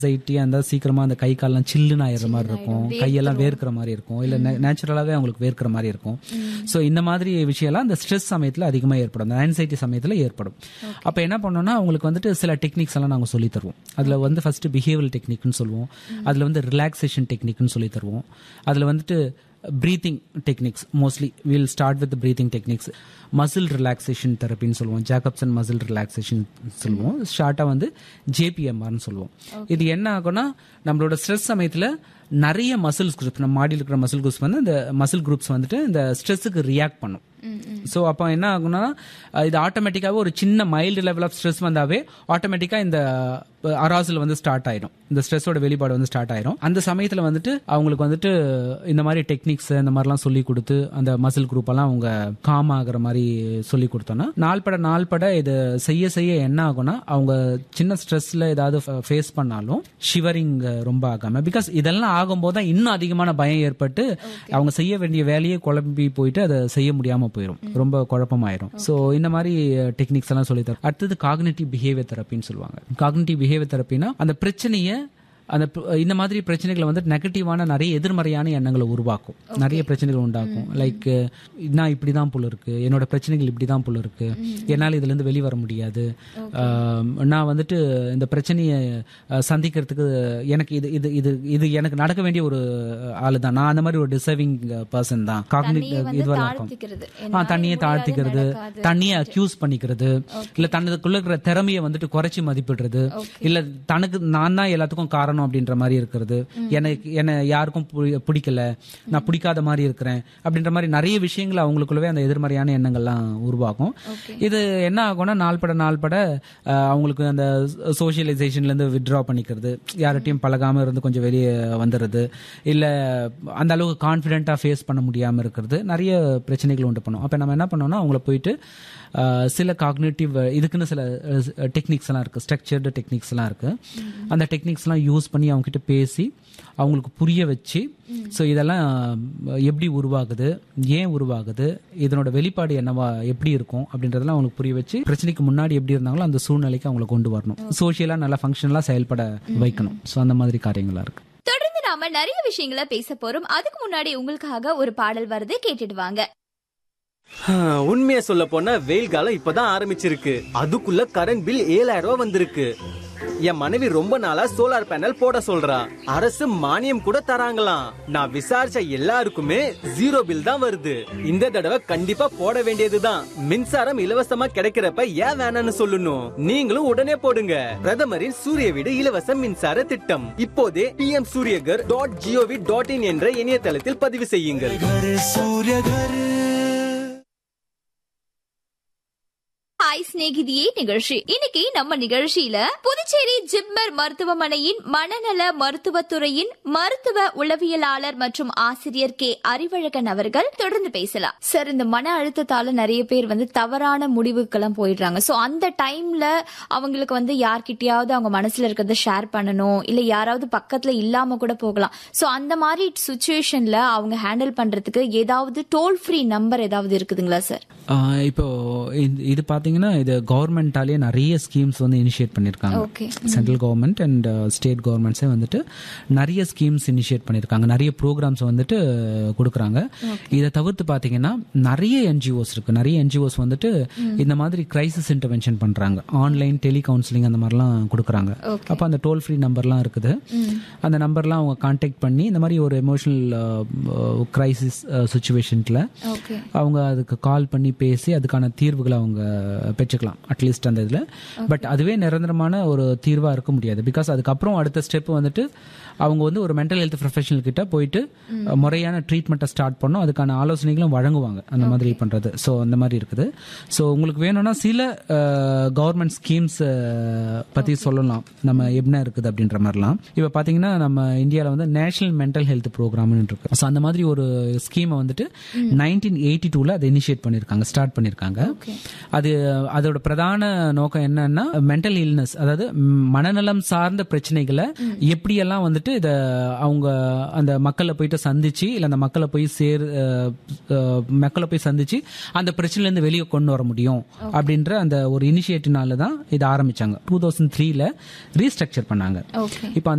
anxiety அந்த சீக்கிரமா அந்த கை கால்லாம் சில்லுன்னு ஆயிடுற மாதிரி இருக்கும் கையெல்லாம் வேர்க்கிற மாதிரி இருக்கும் இல்ல நேச்சுரலாவே அவங்களுக்கு வேர்க்கிற மாதிரி இருக்கும் சோ இந்த மாதிரி விஷயம்லாம் அந்த ஸ்ட்ரெஸ் சமயத்துல அதிகமா ஏற்படும் அந்த ஆன்சைட்டி சமயத்துல ஏற்படும் அப்ப என்ன பண்ணோம்னா அவங்களுக்கு வந்துட்டு சில டெக்னிக்ஸ் எல்லாம் நாங்க சொல்லி தருவோம் அதுல வந்து ஃபர்ஸ்ட் பிஹேவியல் டெக்னிக்னு சொல்லுவோம் அதுல வந்து ரிலாக்ஸேஷன் டெக்னிக்னு சொல்லி தருவோம் அதுல வந்துட்டு breathing techniques mostly will start with breathing techniques muscle relaxation தெரப்பின்னு சொல்லுவோம் ஜாக்கப்சன் மசில் ரிலாக்ஸேஷன் சொல்லுவோம் ஷார்ட்டாக வந்து ஜேபிஎம்ஆர்னு சொல்லுவோம் இது என்ன ஆகும்னா நம்மளோட ஸ்ட்ரெஸ் சமயத்தில் நிறைய மசில்ஸ் குரூப்ஸ் நம்ம மாடியில் இருக்கிற மசில் குரூப்ஸ் வந்து இந்த மசில் குரூப்ஸ் வந்துட்டு இந்த ஸ்ட்ரெஸ்ஸுக்கு ரியாக்ட் பண்ணும் ஸோ அப்போ என்ன ஆகும்னா அஹ் இது ஆட்டோமேட்டிக்காவே ஒரு சின்ன மைல்டு லெவல் ஆஃப் ஸ்ட்ரெஸ் வந்தாவே ஆட்டோமேட்டிக்காக இந்த அராசல் வந்து ஸ்டார்ட் ஆயிடும் இந்த ஸ்ட்ரெஸ்ஸோட வெளிப்பாடு வந்து ஸ்டார்ட் ஆயிடும் அந்த சமயத்தில் வந்துட்டு அவங்களுக்கு வந்துட்டு இந்த மாதிரி டெக்னிக்ஸ் இந்த மாதிரிலாம் சொல்லி கொடுத்து அந்த மசில் குரூப் எல்லாம் அவங்க காம் ஆகுற மாதிரி சொல்லி கொடுத்தோம்னா நாள்பட நாள்பட இது செய்ய செய்ய என்ன ஆகும்னா அவங்க சின்ன ஸ்ட்ரெஸ்ல ஏதாவது ஃபேஸ் பண்ணாலும் ஷிவரிங் ரொம்ப ஆகாம பிகாஸ் இதெல்லாம் ஆகும்போது தான் இன்னும் அதிகமான பயம் ஏற்பட்டு அவங்க செய்ய வேண்டிய வேலையை குழம்பி போயிட்டு அதை செய்ய முடியாம போயிடும் ரொம்ப குழப்பமாயிரும் ஸோ இந்த மாதிரி டெக்னிக்ஸ் எல்லாம் சொல்லி தரும் அடுத்தது காக்னேட்டிவ் பிஹேவியர் தெரப்பின்னு சொல்லுவாங்க காக்னேட்டிவ் பிஹேவியர் தெரப்பினா அந்த பிரச்சனையை அந்த ப- இந்த மாதிரி பிரச்சனைகளை வந்து நெகட்டிவான நிறைய எதிர்மறையான எண்ணங்களை உருவாக்கும் நிறைய பிரச்சனைகள் உண்டாக்கும் லைக் நான் இப்படிதான் போல இருக்கு என்னோட பிரச்சனைகள் இப்படிதான் போல இருக்கு என்னால் இதுல இருந்து வெளிவர முடியாது ஆம், நான் வந்துட்டு இந்த பிரச்சனையை அஹ், சந்திக்கிறதுக்கு எனக்கு இது இது இது இது எனக்கு நடக்க வேண்டிய ஒரு ஆளு தான் நான் அந்த மாதிரி ஒரு டிசர்விங் பர்சன் தான் காக்னிட்டிவ் இதுவெல்லாம் இருக்கும் தாழ்த்திக்கிறது ஆ தண்ணியை தாழ்த்திக்கிறது தண்ணியை அக்யூஸ் பண்ணிக்கிறது இல்ல தனக்குள்ள இருக்கிற திறமையை வந்துட்டு குறைச்சி மதிப்பிடுறது இல்ல தனக்கு நான் தான் எல்லாத்துக்கும் காரணம் அப்படின்ற மாதிரி இருக்கிறது எனக்கு என்ன யாருக்கும் பு- பிடிக்கல நான் பிடிக்காத மாதிரி இருக்கிறேன் அப்படின்ற மாதிரி நிறைய விஷயங்கள் அவங்களுக்குள்ளவே அந்த எதிர்மறையான எண்ணங்கள்லாம் உருவாகும் இது என்ன ஆகும்னா நாள்பட நாள்பட அஹ், அவங்களுக்கு அந்த சோஷியலைசேஷன்ல இருந்து வித்ட்ரா பண்ணிக்கிறது யார்கிட்டயும் பழகாம இருந்து கொஞ்சம் வெளியே வந்துடுறது இல்ல அந்த அளவுக்கு கான்ஃபிடென்ட்டா ஃபேஸ் பண்ண முடியாம இருக்கிறது நிறைய பிரச்சனைகள் உண்டு பண்ணும் அப்ப நம்ம என்ன பண்ணோம்னா அவங்கள போயிட்டு அஹ், சில காக்னேட்டிவ் இதுக்குன்னு சில டெக்னிக்ஸ் எல்லாம் இருக்கு ஸ்ட்ரக்சர்டு டெக்னிக்ஸ் எல்லாம் இருக்கு அந்த டெக்னிக்ஸ் எல்லாம் யூஸ் பண்ணி அவங்க கிட்ட பேசி அவங்களுக்கு புரிய வச்சு ஸோ இதெல்லாம் எப்படி உருவாகுது ஏன் உருவாகுது இதனோட வெளிப்பாடு என்னவா எப்படி இருக்கும் அப்படின்றதெல்லாம் அவங்களுக்கு புரிய வச்சு பிரச்சனைக்கு முன்னாடி எப்படி இருந்தாங்களோ அந்த சூழ்நிலைக்கு அவங்கள கொண்டு வரணும் சோஷியலா நல்லா ஃபங்க்ஷனலா செயல்பட வைக்கணும் ஸோ அந்த மாதிரி காரியங்களா இருக்கு தொடர்ந்து நாம நிறைய விஷயங்களை பேச போறோம் அதுக்கு முன்னாடி உங்களுக்காக ஒரு பாடல் வருது கேட்டுட்டு வாங்க உண்மையை சொல்ல போனா வெயில் காலம் இப்பதான் ஆரம்பிச்சிருக்கு அதுக்குள்ள கரண்ட் பில் ஏழாயிரம் ரூபாய் வந்திருக்கு என் மனைவி ரொம்ப நாளா சோலார் பேனல் போட சொல்றா அரசு மானியம் கூட தராங்களாம் நான் விசாரிச்ச எல்லாருக்குமே ஜீரோ பில் தான் வருது இந்த தடவை கண்டிப்பா போட வேண்டியதுதான் மின்சாரம் இலவசமா கிடைக்கிறப்ப ஏன் வேணாம்னு சொல்லணும் நீங்களும் உடனே போடுங்க பிரதமரின் சூரிய வீடு இலவச மின்சார திட்டம் இப்போதே PM Suryaghar dot GOV dot in என்ற இணையதளத்தில் பதிவு செய்யுங்கள் ஹாய் சிநேகிதியே நிகழ்ச்சி இன்னைக்கு நம்ம நிகழ்ச்சியில புதுச்சேரி ஜிப்மர் மருத்துவமனையின் மனநல மருத்துவத்துறையின் மருத்துவ உளவியலாளர் மற்றும் ஆசிரியர் கே அறிவழகன் அவர்கள் தொடர்ந்து பேசலாம் சார் இந்த மன அழுத்தத்தால நிறைய பேர் வந்து தவறான முடிவுக்கெல்லாம் போயிடுறாங்க சோ அந்த டைம்ல அவங்களுக்கு வந்து யார்கிட்டயாவது அவங்க மனசுல இருக்கிறத ஷேர் பண்ணணும் இல்ல யாராவது பக்கத்துல இல்லாம கூட போகலாம் சோ அந்த மாதிரி சுச்சுவேஷன்ல அவங்க ஹேண்டில் பண்றதுக்கு ஏதாவது டோல் ஃப்ரீ நம்பர் ஏதாவது இருக்குதுங்களா சார் ஆஹ் இப்போ இந்த- இது பாத்தீங்கன்னா இது கவர்மெண்டாலே நிறைய ஸ்கீம்ஸ் வந்து இனிஷியேட் பண்ணிருக்காங்க okay central government and state கவர்மெண்ட்ஸே வந்துட்டு நிறைய ஸ்கீம்ஸ் இனிஷியேட் பண்ணியிருக்காங்க நிறைய ப்ரோக்ராம்ஸ் வந்துட்டு கொடுக்குறாங்க இதை தவிர்த்து பார்த்தீங்கன்னா நிறைய என்ஜிஓஸ் இருக்கு நிறைய என்ஜிஓஸ் வந்துட்டு இந்த மாதிரி கிரைசிஸ் இன்டர்வென்ஷன் பண்றாங்க ஆன்லைன் டெலி கவுன்சிலிங் அந்த மாதிரிலாம் கொடுக்குறாங்க அப்போ அந்த டோல் ஃப்ரீ நம்பர்லாம் இருக்குது அந்த நம்பர்லாம் அவங்க கான்டாக்ட் பண்ணி இந்த மாதிரி ஒரு எமோஷனல் கிரைசிஸ் சுச்சுவேஷன்ல ஓகே அவங்க அதுக்கு கால் பண்ணி பேசி அதுக்கான தீர்வுகளை அவங்க பெற்றுக்கலாம் அட்லீஸ்ட் அந்த இதில் பட் அதுவே நிரந்தரமான ஒரு தீர்வாக இருக்க முடியாது பிகாஸ் அதுக்கப்புறம் அடுத்த ஸ்டெப் வந்துட்டு அவங்க வந்து ஒரு மென்டல் ஹெல்த் ப்ரொஃபஷனல் கிட்ட போயிட்டு அஹ், முறையான ட்ரீட்மெண்ட்டை ஸ்டார்ட் பண்ணோம் அதுக்கான ஆலோசனைகளும் வழங்குவாங்க அந்த மாதிரி பண்றது ஸோ அந்த மாதிரி இருக்குது ஸோ உங்களுக்கு வேணும்னா சில கவர்மெண்ட் ஸ்கீம்ஸ் பத்தி சொல்லலாம் நம்ம என்ன இருக்குது அப்படின்ற மாதிரிலாம் இப்போ பார்த்தீங்கன்னா நம்ம இந்தியாவில் வந்து நேஷனல் மென்டல் ஹெல்த் ப்ரோக்ராம்னு இருக்கு ஸோ அந்த மாதிரி ஒரு ஸ்கீமை வந்துட்டு நைன்டீன் எயிட்டி டூவில் அதை இனிஷியேட் பண்ணியிருக்காங்க ஸ்டார்ட் பண்ணியிருக்காங்க அது அது அதோட பிரதான நோக்கம் என்னன்னா மென்டல் இல்னஸ் அதாவது ம், மனநலம் சார்ந்த பிரச்சனைகளை எப்படியெல்லாம் வந்துட்டு இத அவங்க அந்த மக்களை போயிட்டு சந்திச்சு இல்ல அந்த மக்களை போய் சேர் அஹ், அஹ், மக்களை போய் சந்திச்சு அந்த பிரச்சனைல இருந்து வெளியே கொண்டு வர முடியும் அப்படின்ற அந்த ஒரு இனிஷியேட்டிவ்னால தான் இதை ஆரம்பிச்சாங்க டூ தௌசண்ட் த்ரீல ரீஸ்ட்ரக்சர் பண்ணாங்க ஓகே இப்போ